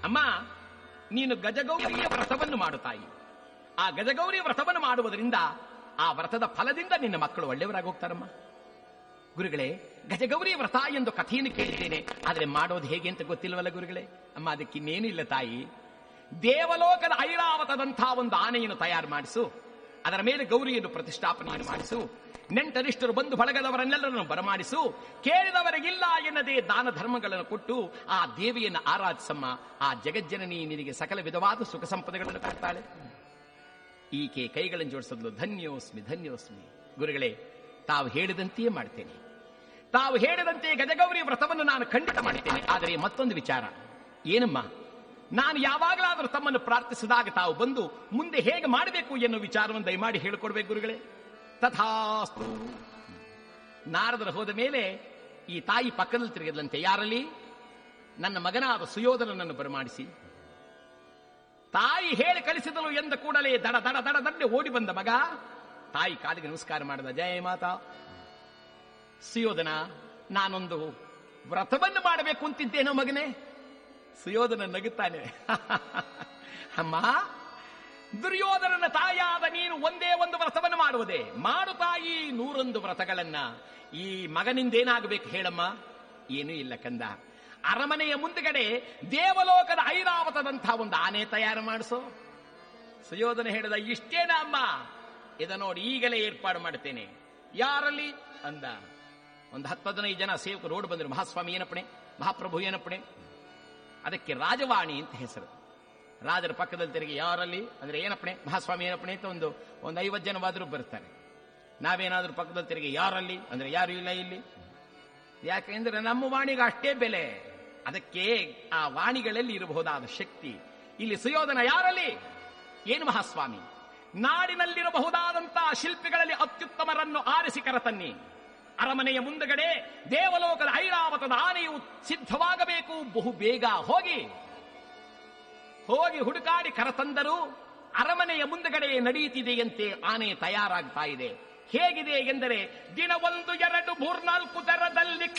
ಅಮ್ಮ ನೀನು ಗಜಗೌರಿಯ ವ್ರತವನ್ನು ಮಾಡು ತಾಯಿ ಆ ಗಜಗೌರಿಯ ವ್ರತವನ್ನು ಮಾಡುವುದರಿಂದ ಆ ವ್ರತದ ಫಲದಿಂದ ನಿನ್ನ ಮಕ್ಕಳು ಒಳ್ಳೆಯವರಾಗಿ ಹೋಗ್ತಾರಮ್ಮ ಗುರುಗಳೇ ಗಜಗೌರಿ ವ್ರತ ಎಂದು ಕಥೆಯನ್ನು ಕೇಳಿದ್ದೇನೆ ಆದರೆ ಮಾಡೋದು ಹೇಗೆ ಅಂತ ಗೊತ್ತಿಲ್ವಲ್ಲ ಗುರುಗಳೇ ಅಮ್ಮ ಅದಕ್ಕೆ ಇನ್ನೇನು ಇಲ್ಲ ತಾಯಿ ದೇವಲೋಕದ ಐರಾವತದಂಥ ಒಂದು ಆನೆಯನ್ನು ತಯಾರು ಮಾಡಿಸು ಅದರ ಮೇಲೆ ಗೌರಿಯನ್ನು ಪ್ರತಿಷ್ಠಾಪನೆಯನ್ನು ಮಾಡಿಸು ನೆಂಟರಿಷ್ಟರು ಬಂದು ಬಳಗದವರನ್ನೆಲ್ಲರನ್ನು ಬರಮಾಡಿಸು ಕೇಳಿದವರಿಗಿಲ್ಲ ಎನ್ನದೇ ದಾನ ಧರ್ಮಗಳನ್ನು ಕೊಟ್ಟು ಆ ದೇವಿಯನ್ನು ಆರಾಧಿಸಮ್ಮ ಆ ಜಗಜ್ಜನನಿ ನಿನಗೆ ಸಕಲ ವಿಧವಾದ ಸುಖ ಸಂಪದಗಳನ್ನು ಕೊಡ್ತಾಳೆ ಈಕೆ ಕೈಗಳನ್ನು ಜೋಡಿಸಲು ಧನ್ಯೋಸ್ಮಿ ಧನ್ಯೋಸ್ಮಿ ಗುರುಗಳೇ ತಾವು ಹೇಳಿದಂತೆಯೇ ಮಾಡ್ತೇನೆ ತಾವು ಹೇಳಿದಂತೆ ಗಜಗೌರಿ ವ್ರತವನ್ನು ನಾನು ಖಂಡಿತ ಮಾಡ್ತೇನೆ ಆದರೆ ಮತ್ತೊಂದು ವಿಚಾರ ಏನಮ್ಮ ನಾನು ಯಾವಾಗಲಾದರೂ ತಮ್ಮನ್ನು ಪ್ರಾರ್ಥಿಸಿದಾಗ ತಾವು ಬಂದು ಮುಂದೆ ಹೇಗೆ ಮಾಡಬೇಕು ಎನ್ನುವ ವಿಚಾರವನ್ನು ದಯಮಾಡಿ ಹೇಳಿಕೊಡ್ಬೇಕು ಗುರುಗಳೇ ತಥಾಸ್ತು ನಾರದರು ಹೋದ ಮೇಲೆ ಈ ತಾಯಿ ಪಕ್ಕದಲ್ಲಿ ತಿರುಗಿದಂತೆ ಯಾರಲ್ಲಿ ನನ್ನ ಮಗನಾದ ಸುಯೋಧನನನ್ನು ಬರಮಾಡಿಸಿ ತಾಯಿ ಹೇಳಿ ಕಳಿಸಿದಳು ಎಂದ ಕೂಡಲೇ ದಡ ದಡ ದಡ ದಂಡೆ ಓಡಿ ಬಂದ ಮಗ ತಾಯಿ ಕಾಲಿಗೆ ನಮಸ್ಕಾರ ಮಾಡಿದ ಜಯ ಮಾತಾ ಸುಯೋಧನ ನಾನೊಂದು ವ್ರತವನ್ನು ಮಾಡಬೇಕು ಅಂತಿದ್ದೇನೋ ಮಗನೇ ಸುಯೋಧನ ನಗುತ್ತಾನೆ ಅಮ್ಮ ದುರ್ಯೋಧನನ ತಾಯಾದ ನೀನು ಒಂದೇ ಒಂದು ವ್ರತವನ್ನು ಮಾಡುವುದೇ ಮಾಡು ತಾಯಿ ನೂರೊಂದು ವ್ರತಗಳನ್ನ ಈ ಮಗನಿಂದೇನಾಗಬೇಕು ಹೇಳಮ್ಮ ಏನೂ ಇಲ್ಲ ಕಂದ ಅರಮನೆಯ ಮುಂದುಗಡೆ ದೇವಲೋಕದ ಐರಾವತದಂಥ ಒಂದು ಆನೆ ತಯಾರು ಮಾಡಿಸು ಸುಯೋಧನ ಹೇಳಿದ ಇಷ್ಟೇನ ಅಮ್ಮ ಇದ ನೋಡಿ ಈಗಲೇ ಏರ್ಪಾಡು ಮಾಡ್ತೇನೆ ಯಾರಲ್ಲಿ ಅಂದ ಒಂದು ಹತ್ತು ಹದಿನೈದು ಜನ ಸೇವಕರು ರೋಡ್ ಬಂದರು ಮಹಾಸ್ವಾಮಿ ಏನಪ್ಪಣೆ ಮಹಾಪ್ರಭು ಏನಪ್ಪಣೆ ಅದಕ್ಕೆ ರಾಜವಾಣಿ ಅಂತ ಹೆಸರು ರಾಜರ ಪಕ್ಕದಲ್ಲಿ ತಿರುಗಿ ಯಾರಲ್ಲಿ ಅಂದ್ರೆ ಏನಪ್ಪಣೆ ಮಹಾಸ್ವಾಮಿ ಏನಪ್ಪಣೆ ಅಂತ ಒಂದು ಒಂದು ಐವತ್ತು ಜನವಾದರೂ ಬರ್ತಾರೆ ನಾವೇನಾದ್ರೂ ಪಕ್ಕದಲ್ಲಿ ತಿರುಗಿ ಯಾರಲ್ಲಿ ಅಂದ್ರೆ ಯಾರು ಇಲ್ಲ ಇಲ್ಲಿ ಯಾಕೆಂದ್ರೆ ನಮ್ಮ ವಾಣಿಗೆ ಅಷ್ಟೇ ಬೆಲೆ ಅದಕ್ಕೆ ಆ ವಾಣಿಗಳಲ್ಲಿ ಇರಬಹುದಾದ ಶಕ್ತಿ ಇಲ್ಲಿ ಸುಯೋಧನ ಯಾರಲ್ಲಿ ಏನು ಮಹಾಸ್ವಾಮಿ ನಾಡಿನಲ್ಲಿರಬಹುದಾದಂತಹ ಶಿಲ್ಪಿಗಳಲ್ಲಿ ಅತ್ಯುತ್ತಮರನ್ನು ಆರಿಸಿ ಕರತನ್ನಿ ಅರಮನೆಯ ಮುಂದಗಡೆ ದೇವಲೋಕದ ಐರಾವತದ ಆನೆಯು ಸಿದ್ಧವಾಗಬೇಕು ಬಹು ಬೇಗ ಹೋಗಿ ಹೋಗಿ ಹುಡುಕಾಡಿ ಕರತಂದರು ಅರಮನೆಯ ಮುಂದಗಡೆ ನಡೆಯುತ್ತಿದೆಯಂತೆ ಆನೆ ತಯಾರಾಗ್ತಾ ಇದೆ ಹೇಗಿದೆ ಎಂದರೆ ದಿನ ಒಂದು ಎರಡು ಮೂರ್ನಾಲ್ಕು ದರದಲ್ಲಿ